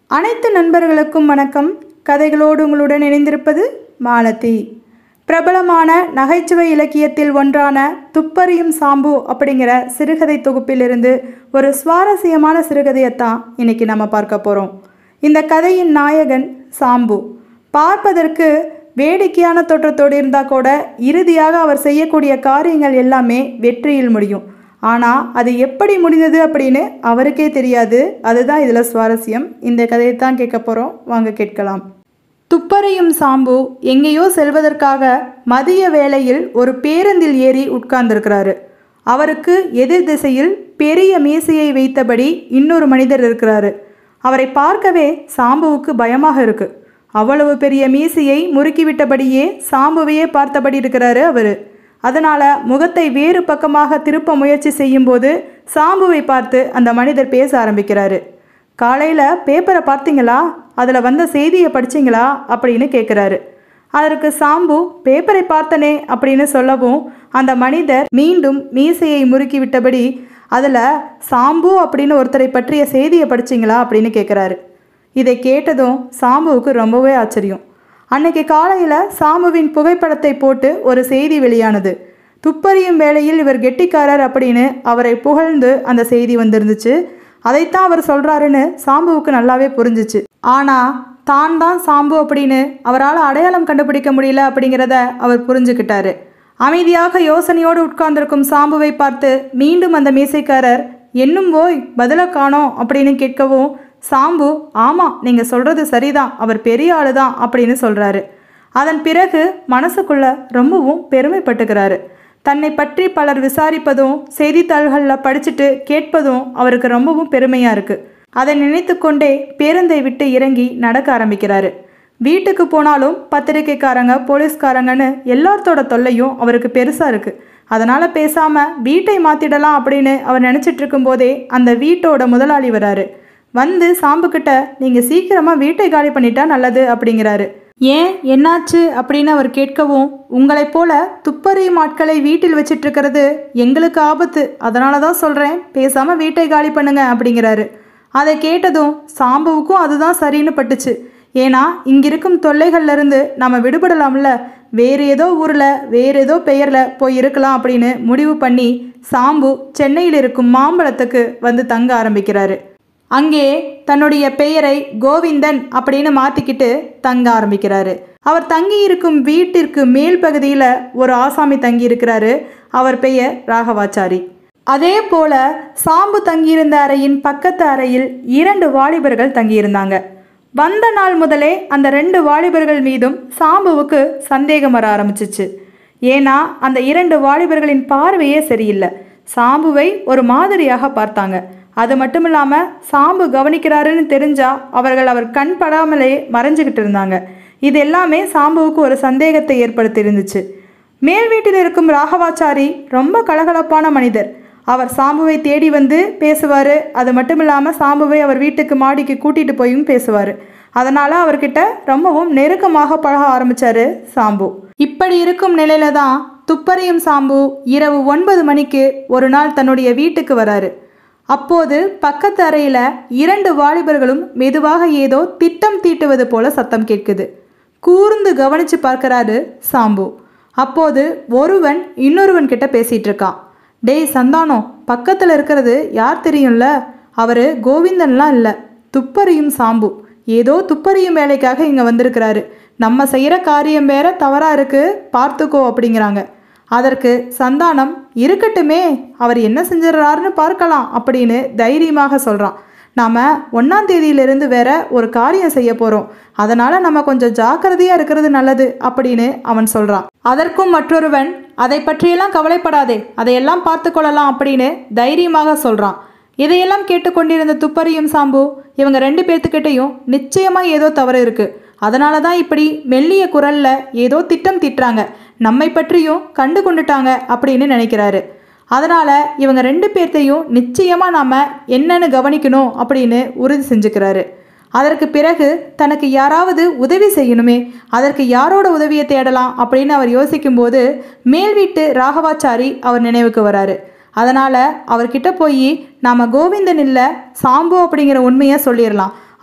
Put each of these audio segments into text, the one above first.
அனைத்து நண்பர்களுக்கும் வணக்கம் கதைகளோடு உங்களுடன் இணைந்திருப்பது மாலதி பிரபலமான நகைச்சுவை இலக்கியத்தில் ஒன்றான துப்பறியும் சாம்பு அப்படிங்கிற சிறுகதை தொகுப்பிலிருந்து ஒரு சுவாரஸ்யமான சிறுகதையைத்தான் இன்னைக்கு நம்ம பார்க்க போகிறோம் இந்த கதையின் நாயகன் சாம்பு பார்ப்பதற்கு வேடிக்கையான தோற்றத்தோடு இருந்தால் கூட இறுதியாக அவர் செய்யக்கூடிய காரியங்கள் எல்லாமே வெற்றியில் முடியும் ஆனால் அது எப்படி முடிந்தது அப்படின்னு அவருக்கே தெரியாது அதுதான் இதில் சுவாரஸ்யம் இந்த கதையை தான் கேட்க போகிறோம் வாங்க கேட்கலாம் துப்பறியும் சாம்பு எங்கேயோ செல்வதற்காக மதிய வேளையில் ஒரு பேருந்தில் ஏறி உட்கார்ந்திருக்கிறாரு அவருக்கு எதிர் திசையில் பெரிய மீசையை வைத்தபடி இன்னொரு மனிதர் இருக்கிறாரு அவரை பார்க்கவே சாம்புவுக்கு பயமாக இருக்கு அவ்வளவு பெரிய மீசையை முறுக்கிவிட்டபடியே சாம்புவையே பார்த்தபடி இருக்கிறாரு அவரு அதனால முகத்தை வேறு பக்கமாக திருப்ப முயற்சி செய்யும்போது சாம்புவை பார்த்து அந்த மனிதர் பேச ஆரம்பிக்கிறாரு காலையில் பேப்பரை பார்த்தீங்களா அதில் வந்த செய்தியை படிச்சீங்களா அப்படின்னு கேட்குறாரு அதற்கு சாம்பு பேப்பரை பார்த்தனே அப்படின்னு சொல்லவும் அந்த மனிதர் மீண்டும் மீசையை முறுக்கி விட்டபடி அதில் சாம்பு அப்படின்னு ஒருத்தரை பற்றிய செய்தியை படிச்சீங்களா அப்படின்னு கேட்குறாரு இதை கேட்டதும் சாம்புவுக்கு ரொம்பவே ஆச்சரியம் அன்னைக்கு காலையில் சாம்புவின் புகைப்படத்தை போட்டு ஒரு செய்தி வெளியானது துப்பறியும் வேளையில் இவர் கெட்டிக்காரர் அப்படின்னு அவரை புகழ்ந்து அந்த செய்தி வந்திருந்துச்சு அதைத்தான் அவர் சொல்கிறாருன்னு சாம்புவுக்கு நல்லாவே புரிஞ்சிச்சு ஆனால் தான் தான் சாம்பு அப்படின்னு அவரால் அடையாளம் கண்டுபிடிக்க முடியல அப்படிங்கிறத அவர் புரிஞ்சுக்கிட்டாரு அமைதியாக யோசனையோடு உட்கார்ந்திருக்கும் சாம்புவை பார்த்து மீண்டும் அந்த மீசைக்காரர் என்னும் போய் பதில காணோம் அப்படின்னு கேட்கவும் சாம்பு ஆமாம் நீங்கள் சொல்கிறது சரிதான் அவர் பெரிய ஆளு தான் அப்படின்னு சொல்கிறாரு அதன் பிறகு மனசுக்குள்ள ரொம்பவும் பெருமைப்பட்டுக்கிறாரு தன்னை பற்றி பலர் விசாரிப்பதும் செய்தித்தாள்களில் படிச்சுட்டு கேட்பதும் அவருக்கு ரொம்பவும் பெருமையாக இருக்குது அதை நினைத்து கொண்டே பேருந்தை விட்டு இறங்கி நடக்க ஆரம்பிக்கிறாரு வீட்டுக்கு போனாலும் பத்திரிக்கைக்காரங்க போலீஸ்காரங்கன்னு எல்லாத்தோட தொல்லையும் அவருக்கு பெருசாக இருக்குது அதனால் பேசாமல் வீட்டை மாற்றிடலாம் அப்படின்னு அவர் நினச்சிட்டு இருக்கும்போதே அந்த வீட்டோட முதலாளி வராரு வந்து சாம்புக்கிட்ட நீங்கள் சீக்கிரமாக வீட்டை காலி பண்ணிட்டா நல்லது அப்படிங்கிறாரு ஏன் என்னாச்சு அப்படின்னு அவர் கேட்கவும் உங்களைப் போல துப்பறியும் ஆட்களை வீட்டில் வச்சிட்டு இருக்கிறது எங்களுக்கு ஆபத்து அதனால தான் சொல்கிறேன் பேசாமல் வீட்டை காலி பண்ணுங்க அப்படிங்கிறாரு அதை கேட்டதும் சாம்புவுக்கும் அதுதான் சரின்னு பட்டுச்சு ஏன்னா இங்கிருக்கும் தொல்லைகள்ல இருந்து நம்ம விடுபடலாம்ல வேறு ஏதோ ஊரில் வேறு ஏதோ பெயரில் போய் இருக்கலாம் அப்படின்னு முடிவு பண்ணி சாம்பு சென்னையில் இருக்கும் மாம்பழத்துக்கு வந்து தங்க ஆரம்பிக்கிறாரு அங்கே தன்னுடைய பெயரை கோவிந்தன் அப்படின்னு மாற்றிக்கிட்டு தங்க ஆரம்பிக்கிறாரு அவர் தங்கி இருக்கும் வீட்டிற்கு மேல் பகுதியில் ஒரு ஆசாமி தங்கி இருக்கிறாரு அவர் பெயர் ராகவாச்சாரி அதே போல சாம்பு தங்கியிருந்த அறையின் பக்கத்து அறையில் இரண்டு வாலிபர்கள் தங்கியிருந்தாங்க வந்த நாள் முதலே அந்த ரெண்டு வாலிபர்கள் மீதும் சாம்புவுக்கு சந்தேகம் வர ஆரம்பிச்சிச்சு ஏன்னா அந்த இரண்டு வாலிபர்களின் பார்வையே சரியில்லை சாம்புவை ஒரு மாதிரியாக பார்த்தாங்க அது மட்டும் இல்லாமல் சாம்பு கவனிக்கிறாருன்னு தெரிஞ்சா அவர்கள் அவர் கண் படாமலே மறைஞ்சுக்கிட்டு இருந்தாங்க இது எல்லாமே சாம்புவுக்கு ஒரு சந்தேகத்தை ஏற்படுத்தி இருந்துச்சு மேல் வீட்டில் இருக்கும் ராகவாச்சாரி ரொம்ப கலகலப்பான மனிதர் அவர் சாம்புவை தேடி வந்து பேசுவார் அது மட்டும் இல்லாமல் சாம்புவை அவர் வீட்டுக்கு மாடிக்கு கூட்டிகிட்டு போயும் பேசுவார் அதனால் அவர்கிட்ட ரொம்பவும் நெருக்கமாக பழக ஆரம்பிச்சாரு சாம்பு இப்படி இருக்கும் நிலையில தான் துப்பறியும் சாம்பு இரவு ஒன்பது மணிக்கு ஒரு நாள் தன்னுடைய வீட்டுக்கு வராரு அப்போது பக்கத்து அறையில் இரண்டு வாலிபர்களும் மெதுவாக ஏதோ திட்டம் தீட்டுவது போல சத்தம் கேட்குது கூர்ந்து கவனிச்சு பார்க்கறாரு சாம்பு அப்போது ஒருவன் இன்னொருவன் கிட்ட பேசிட்டு இருக்கான் டேய் சந்தானம் பக்கத்தில் இருக்கிறது யார் தெரியும்ல அவர் கோவிந்தன்லாம் இல்லை துப்பறியும் சாம்பு ஏதோ துப்பறியும் வேலைக்காக இங்கே வந்திருக்கிறாரு நம்ம செய்கிற காரியம் வேற தவறாக இருக்கு பார்த்துக்கோ அப்படிங்கிறாங்க அதற்கு சந்தானம் இருக்கட்டுமே அவர் என்ன செஞ்சிடறாருன்னு பார்க்கலாம் அப்படின்னு தைரியமாக சொல்கிறான் நாம் ஒன்றாம் தேதியிலிருந்து வேற ஒரு காரியம் செய்ய போகிறோம் அதனால் நம்ம கொஞ்சம் ஜாக்கிரதையாக இருக்கிறது நல்லது அப்படின்னு அவன் சொல்கிறான் அதற்கும் மற்றொருவன் அதை பற்றியெல்லாம் கவலைப்படாதே அதையெல்லாம் பார்த்து கொள்ளலாம் அப்படின்னு தைரியமாக சொல்கிறான் இதையெல்லாம் கேட்டுக்கொண்டிருந்த துப்பறியும் சாம்பு இவங்க ரெண்டு பேர்த்துக்கிட்டையும் நிச்சயமாக ஏதோ தவறு இருக்குது அதனால தான் இப்படி மெல்லிய குரல்ல ஏதோ திட்டம் திட்டுறாங்க நம்மை பற்றியும் கண்டு கொண்டுட்டாங்க அப்படின்னு நினைக்கிறாரு அதனால் இவங்க ரெண்டு பேர்த்தையும் நிச்சயமாக நாம் என்னன்னு கவனிக்கணும் அப்படின்னு உறுதி செஞ்சுக்கிறாரு அதற்கு பிறகு தனக்கு யாராவது உதவி செய்யணுமே அதற்கு யாரோட உதவியை தேடலாம் அப்படின்னு அவர் யோசிக்கும்போது மேல் வீட்டு ராகவாச்சாரி அவர் நினைவுக்கு வராரு அதனால் அவர்கிட்ட போய் நாம் கோவிந்தன் இல்லை சாம்பு அப்படிங்கிற உண்மையை சொல்லிடலாம்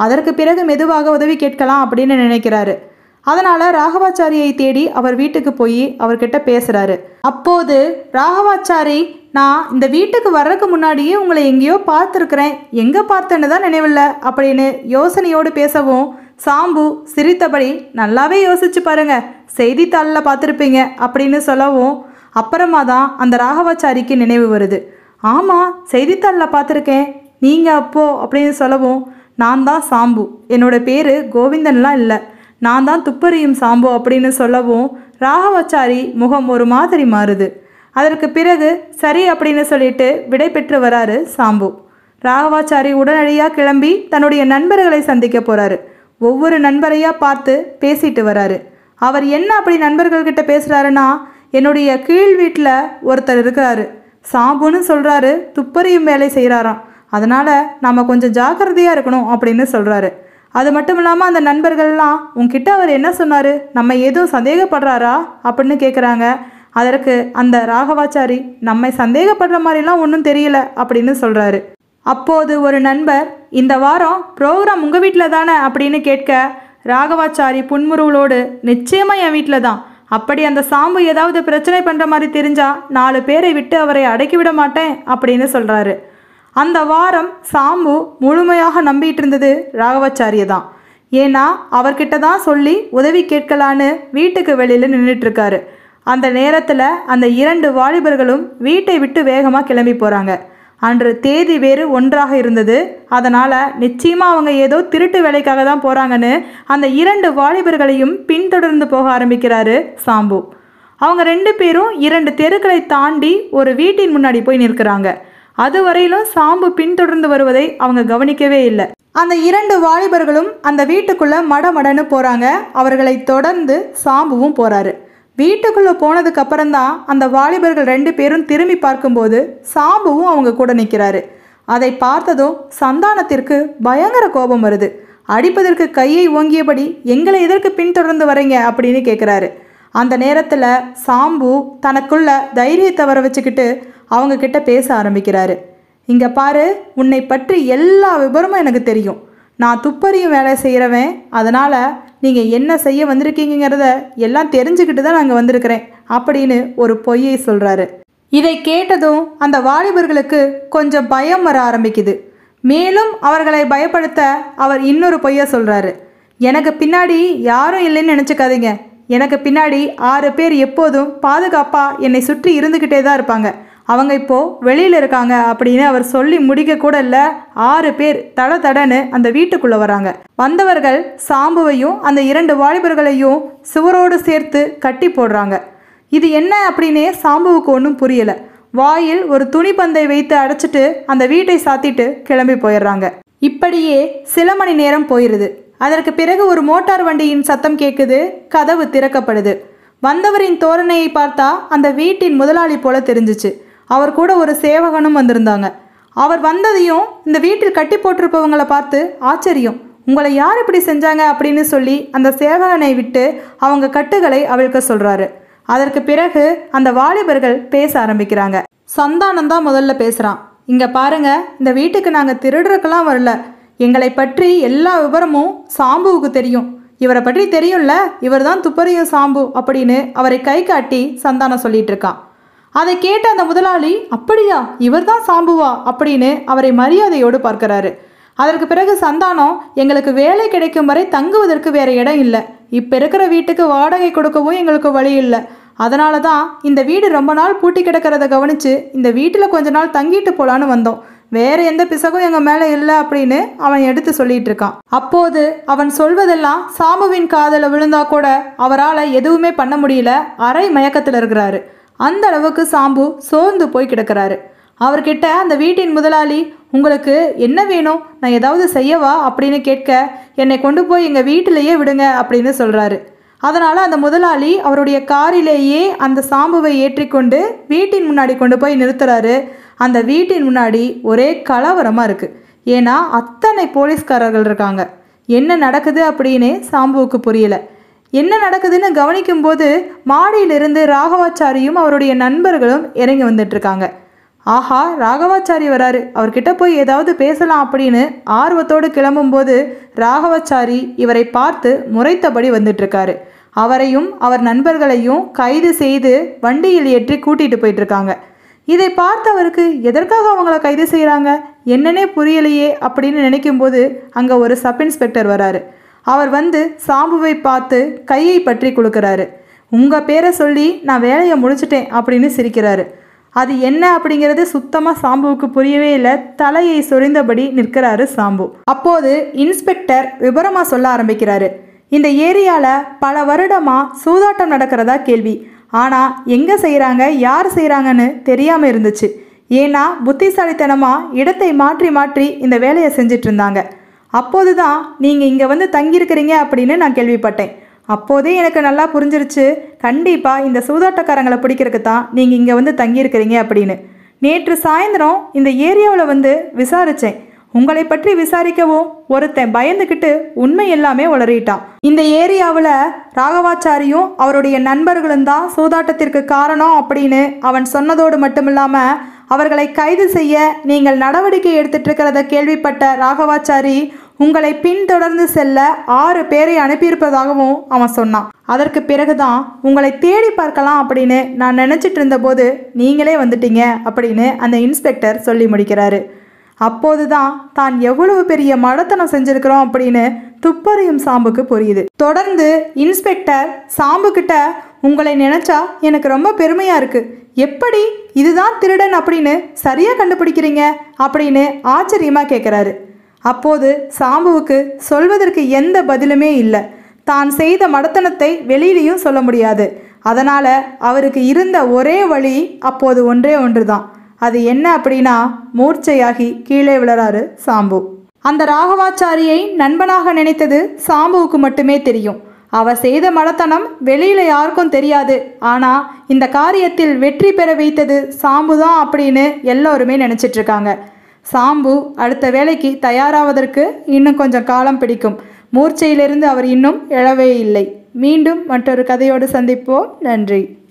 அதற்கு பிறகு மெதுவாக உதவி கேட்கலாம் அப்படின்னு நினைக்கிறாரு அதனால ராகவாச்சாரியை தேடி அவர் வீட்டுக்கு போய் அவர்கிட்ட பேசுறாரு அப்போது ராகவாச்சாரி நான் இந்த வீட்டுக்கு வர்றதுக்கு முன்னாடியே உங்களை எங்கேயோ பார்த்துருக்குறேன் எங்கே பார்த்தேன்னு தான் நினைவில்லை அப்படின்னு யோசனையோடு பேசவும் சாம்பு சிரித்தபடி நல்லாவே யோசிச்சு பாருங்க செய்தித்தாளில் பார்த்துருப்பீங்க அப்படின்னு சொல்லவும் அப்புறமா தான் அந்த ராகவாச்சாரிக்கு நினைவு வருது ஆமாம் செய்தித்தாளில் பார்த்துருக்கேன் நீங்கள் அப்போ அப்படின்னு சொல்லவும் நான் தான் சாம்பு என்னோட பேர் கோவிந்தன்லாம் இல்லை நான் தான் துப்பறியும் சாம்பு அப்படின்னு சொல்லவும் ராகவாச்சாரி முகம் ஒரு மாதிரி மாறுது அதற்கு பிறகு சரி அப்படின்னு சொல்லிட்டு விடை பெற்று வராரு சாம்பு ராகவாச்சாரி உடனடியாக கிளம்பி தன்னுடைய நண்பர்களை சந்திக்க போறாரு ஒவ்வொரு நண்பரையாக பார்த்து பேசிட்டு வராரு அவர் என்ன அப்படி நண்பர்கள்கிட்ட பேசுகிறாருன்னா என்னுடைய கீழ் வீட்டில் ஒருத்தர் இருக்கிறாரு சாம்புன்னு சொல்கிறாரு துப்பறியும் வேலை செய்கிறாராம் அதனால் நாம் கொஞ்சம் ஜாக்கிரதையாக இருக்கணும் அப்படின்னு சொல்கிறாரு அது மட்டும் இல்லாமல் அந்த நண்பர்கள்லாம் உன்கிட்ட அவர் என்ன சொன்னார் நம்ம எதுவும் சந்தேகப்படுறாரா அப்படின்னு கேட்குறாங்க அதற்கு அந்த ராகவாச்சாரி நம்மை சந்தேகப்படுற மாதிரிலாம் ஒன்றும் தெரியல அப்படின்னு சொல்கிறாரு அப்போது ஒரு நண்பர் இந்த வாரம் ப்ரோக்ராம் உங்கள் வீட்டில் தானே அப்படின்னு கேட்க ராகவாச்சாரி புன்முறுவலோடு நிச்சயமாக என் வீட்டில் தான் அப்படி அந்த சாம்பு ஏதாவது பிரச்சனை பண்ணுற மாதிரி தெரிஞ்சா நாலு பேரை விட்டு அவரை அடக்கி விட மாட்டேன் அப்படின்னு சொல்கிறாரு அந்த வாரம் சாம்பு முழுமையாக நம்பிட்டு இருந்தது ராகவாச்சாரியை தான் ஏன்னா அவர்கிட்ட தான் சொல்லி உதவி கேட்கலான்னு வீட்டுக்கு வெளியில் நின்றுட்டு இருக்காரு அந்த நேரத்தில் அந்த இரண்டு வாலிபர்களும் வீட்டை விட்டு வேகமாக கிளம்பி போகிறாங்க அன்று தேதி வேறு ஒன்றாக இருந்தது அதனால் நிச்சயமாக அவங்க ஏதோ திருட்டு வேலைக்காக தான் போகிறாங்கன்னு அந்த இரண்டு வாலிபர்களையும் பின்தொடர்ந்து போக ஆரம்பிக்கிறாரு சாம்பு அவங்க ரெண்டு பேரும் இரண்டு தெருக்களை தாண்டி ஒரு வீட்டின் முன்னாடி போய் நிற்கிறாங்க அதுவரையிலும் சாம்பு பின்தொடர்ந்து வருவதை அவங்க கவனிக்கவே இல்லை அந்த இரண்டு வாலிபர்களும் அந்த வீட்டுக்குள்ள மடமடன்னு போறாங்க அவர்களை தொடர்ந்து சாம்புவும் போறாரு வீட்டுக்குள்ள போனதுக்கு அப்புறம்தான் அந்த வாலிபர்கள் ரெண்டு பேரும் திரும்பி பார்க்கும்போது சாம்புவும் அவங்க கூட நிற்கிறாரு அதை பார்த்ததும் சந்தானத்திற்கு பயங்கர கோபம் வருது அடிப்பதற்கு கையை ஓங்கியபடி எங்களை எதற்கு பின்தொடர்ந்து வரீங்க அப்படின்னு கேட்குறாரு அந்த நேரத்தில் சாம்பு தனக்குள்ள தைரியத்தை வர வச்சுக்கிட்டு அவங்க கிட்ட பேச ஆரம்பிக்கிறாரு இங்கே பாரு உன்னை பற்றி எல்லா விவரமும் எனக்கு தெரியும் நான் துப்பறியும் வேலை செய்கிறவன் அதனால் நீங்கள் என்ன செய்ய வந்திருக்கீங்கிறத எல்லாம் தெரிஞ்சுக்கிட்டு தான் நாங்கள் வந்திருக்கிறேன் அப்படின்னு ஒரு பொய்யை சொல்கிறாரு இதை கேட்டதும் அந்த வாலிபர்களுக்கு கொஞ்சம் பயம் வர ஆரம்பிக்குது மேலும் அவர்களை பயப்படுத்த அவர் இன்னொரு பொய்யை சொல்கிறாரு எனக்கு பின்னாடி யாரும் இல்லைன்னு நினச்சிக்காதீங்க எனக்கு பின்னாடி ஆறு பேர் எப்போதும் பாதுகாப்பாக என்னை சுற்றி இருந்துக்கிட்டே தான் இருப்பாங்க அவங்க இப்போ வெளியில் இருக்காங்க அப்படின்னு அவர் சொல்லி முடிக்க கூட இல்லை ஆறு பேர் தட தடன்னு அந்த வீட்டுக்குள்ளே வராங்க வந்தவர்கள் சாம்புவையும் அந்த இரண்டு வாலிபர்களையும் சுவரோடு சேர்த்து கட்டி போடுறாங்க இது என்ன அப்படின்னே சாம்புவுக்கு ஒன்றும் புரியல வாயில் ஒரு துணிப்பந்தை வைத்து அடைச்சிட்டு அந்த வீட்டை சாத்திட்டு கிளம்பி போயிடுறாங்க இப்படியே சில மணி நேரம் போயிருது அதற்கு பிறகு ஒரு மோட்டார் வண்டியின் சத்தம் கேட்குது கதவு திறக்கப்படுது வந்தவரின் தோரணையை பார்த்தா அந்த வீட்டின் முதலாளி போல தெரிஞ்சுச்சு அவர் கூட ஒரு சேவகனும் வந்திருந்தாங்க அவர் வந்ததையும் இந்த வீட்டில் கட்டி போட்டிருப்பவங்களை பார்த்து ஆச்சரியம் உங்களை யார் இப்படி செஞ்சாங்க அப்படின்னு சொல்லி அந்த சேவகனை விட்டு அவங்க கட்டுகளை அவிழ்க்க சொல்றாரு அதற்கு பிறகு அந்த வாலிபர்கள் பேச ஆரம்பிக்கிறாங்க சந்தானம் தான் முதல்ல பேசுகிறான் இங்கே பாருங்க இந்த வீட்டுக்கு நாங்கள் திருடுறக்கெல்லாம் வரல எங்களை பற்றி எல்லா விவரமும் சாம்புவுக்கு தெரியும் இவரை பற்றி தெரியும்ல இவர் தான் துப்பறியும் சாம்பு அப்படின்னு அவரை கை காட்டி சந்தானம் சொல்லிட்டு இருக்கான் அதை கேட்ட அந்த முதலாளி அப்படியா இவர்தான் சாம்புவா அப்படின்னு அவரை மரியாதையோடு பார்க்கறாரு அதற்கு பிறகு சந்தானம் எங்களுக்கு வேலை கிடைக்கும் வரை தங்குவதற்கு வேற இடம் இல்லை இப்போ இருக்கிற வீட்டுக்கு வாடகை கொடுக்கவும் எங்களுக்கு வழி இல்லை அதனால தான் இந்த வீடு ரொம்ப நாள் பூட்டி கிடக்கிறத கவனிச்சு இந்த வீட்டில் கொஞ்ச நாள் தங்கிட்டு போலான்னு வந்தோம் வேற எந்த பிசகும் எங்க மேல இல்லை அப்படின்னு அவன் எடுத்து சொல்லிட்டு இருக்கான் அப்போது அவன் சொல்வதெல்லாம் சாமுவின் காதல விழுந்தா கூட அவரால் எதுவுமே பண்ண முடியல அரை மயக்கத்தில் இருக்கிறாரு அந்த அளவுக்கு சாம்பு சோர்ந்து போய் கிடக்கிறாரு அவர்கிட்ட அந்த வீட்டின் முதலாளி உங்களுக்கு என்ன வேணும் நான் ஏதாவது செய்யவா அப்படின்னு கேட்க என்னை கொண்டு போய் எங்கள் வீட்டிலேயே விடுங்க அப்படின்னு சொல்கிறாரு அதனால் அந்த முதலாளி அவருடைய காரிலேயே அந்த சாம்புவை ஏற்றிக்கொண்டு வீட்டின் முன்னாடி கொண்டு போய் நிறுத்துறாரு அந்த வீட்டின் முன்னாடி ஒரே கலவரமாக இருக்குது ஏன்னா அத்தனை போலீஸ்காரர்கள் இருக்காங்க என்ன நடக்குது அப்படின்னு சாம்புவுக்கு புரியல என்ன நடக்குதுன்னு கவனிக்கும்போது மாடியிலிருந்து ராகவாச்சாரியும் அவருடைய நண்பர்களும் இறங்கி வந்துட்டு இருக்காங்க ஆஹா ராகவாச்சாரி வராரு அவர்கிட்ட போய் ஏதாவது பேசலாம் அப்படின்னு ஆர்வத்தோடு கிளம்பும்போது ராகவாச்சாரி இவரை பார்த்து முறைத்தபடி வந்துட்டு இருக்காரு அவரையும் அவர் நண்பர்களையும் கைது செய்து வண்டியில் ஏற்றி கூட்டிட்டு போயிட்டு இருக்காங்க இதை பார்த்தவருக்கு எதற்காக அவங்கள கைது செய்கிறாங்க என்னன்னே புரியலையே அப்படின்னு நினைக்கும்போது அங்கே ஒரு சப் இன்ஸ்பெக்டர் வராரு அவர் வந்து சாம்புவை பார்த்து கையை பற்றி கொடுக்குறாரு உங்கள் பேரை சொல்லி நான் வேலையை முடிச்சிட்டேன் அப்படின்னு சிரிக்கிறாரு அது என்ன அப்படிங்கிறது சுத்தமாக சாம்புவுக்கு புரியவே இல்லை தலையை சொரிந்தபடி நிற்கிறாரு சாம்பு அப்போது இன்ஸ்பெக்டர் விபரமாக சொல்ல ஆரம்பிக்கிறாரு இந்த ஏரியாவில் பல வருடமாக சூதாட்டம் நடக்கிறதா கேள்வி ஆனால் எங்கே செய்கிறாங்க யார் செய்கிறாங்கன்னு தெரியாமல் இருந்துச்சு ஏன்னா புத்திசாலித்தனமாக இடத்தை மாற்றி மாற்றி இந்த வேலையை செஞ்சிட்டு இருந்தாங்க அப்போது தான் நீங்கள் இங்கே வந்து தங்கியிருக்கிறீங்க அப்படின்னு நான் கேள்விப்பட்டேன் அப்போதே எனக்கு நல்லா புரிஞ்சிருச்சு கண்டிப்பாக இந்த சூதாட்டக்காரங்களை பிடிக்கிறதுக்கு தான் நீங்கள் இங்கே வந்து தங்கியிருக்கிறீங்க அப்படின்னு நேற்று சாயந்தரம் இந்த ஏரியாவில் வந்து விசாரித்தேன் உங்களை பற்றி விசாரிக்கவும் ஒருத்தன் பயந்துக்கிட்டு உண்மை எல்லாமே உளறிட்டான் இந்த ஏரியாவில் ராகவாச்சாரியும் அவருடைய நண்பர்களும் தான் சூதாட்டத்திற்கு காரணம் அப்படின்னு அவன் சொன்னதோடு மட்டுமில்லாமல் அவர்களை கைது செய்ய நீங்கள் நடவடிக்கை எடுத்துட்டு இருக்கிறத கேள்விப்பட்ட ராகவாச்சாரி உங்களை பின்தொடர்ந்து செல்ல ஆறு பேரை அனுப்பியிருப்பதாகவும் அவன் சொன்னான் அதற்கு பிறகுதான் உங்களை தேடி பார்க்கலாம் அப்படின்னு நான் நினச்சிட்டு இருந்தபோது நீங்களே வந்துட்டீங்க அப்படின்னு அந்த இன்ஸ்பெக்டர் சொல்லி முடிக்கிறாரு அப்போதுதான் தான் எவ்வளவு பெரிய மடத்தனம் செஞ்சிருக்கிறோம் அப்படின்னு துப்பறியும் சாம்புக்கு புரியுது தொடர்ந்து இன்ஸ்பெக்டர் சாம்பு கிட்ட உங்களை நினைச்சா எனக்கு ரொம்ப பெருமையா இருக்கு எப்படி இதுதான் திருடன் அப்படின்னு சரியா கண்டுபிடிக்கிறீங்க அப்படின்னு ஆச்சரியமா கேட்குறாரு அப்போது சாம்புவுக்கு சொல்வதற்கு எந்த பதிலுமே இல்லை தான் செய்த மடத்தனத்தை வெளியிலையும் சொல்ல முடியாது அதனால அவருக்கு இருந்த ஒரே வழி அப்போது ஒன்றே ஒன்றுதான் அது என்ன அப்படின்னா மூர்ச்சையாகி கீழே விழறாரு சாம்பு அந்த ராகவாச்சாரியை நண்பனாக நினைத்தது சாம்புவுக்கு மட்டுமே தெரியும் அவ செய்த மடத்தனம் வெளியில யாருக்கும் தெரியாது ஆனா இந்த காரியத்தில் வெற்றி பெற வைத்தது சாம்பு தான் அப்படின்னு எல்லோருமே நினைச்சிட்டு இருக்காங்க சாம்பு அடுத்த வேலைக்கு தயாராவதற்கு இன்னும் கொஞ்சம் காலம் பிடிக்கும் மூர்ச்சையிலிருந்து அவர் இன்னும் எழவே இல்லை மீண்டும் மற்றொரு கதையோடு சந்திப்போம் நன்றி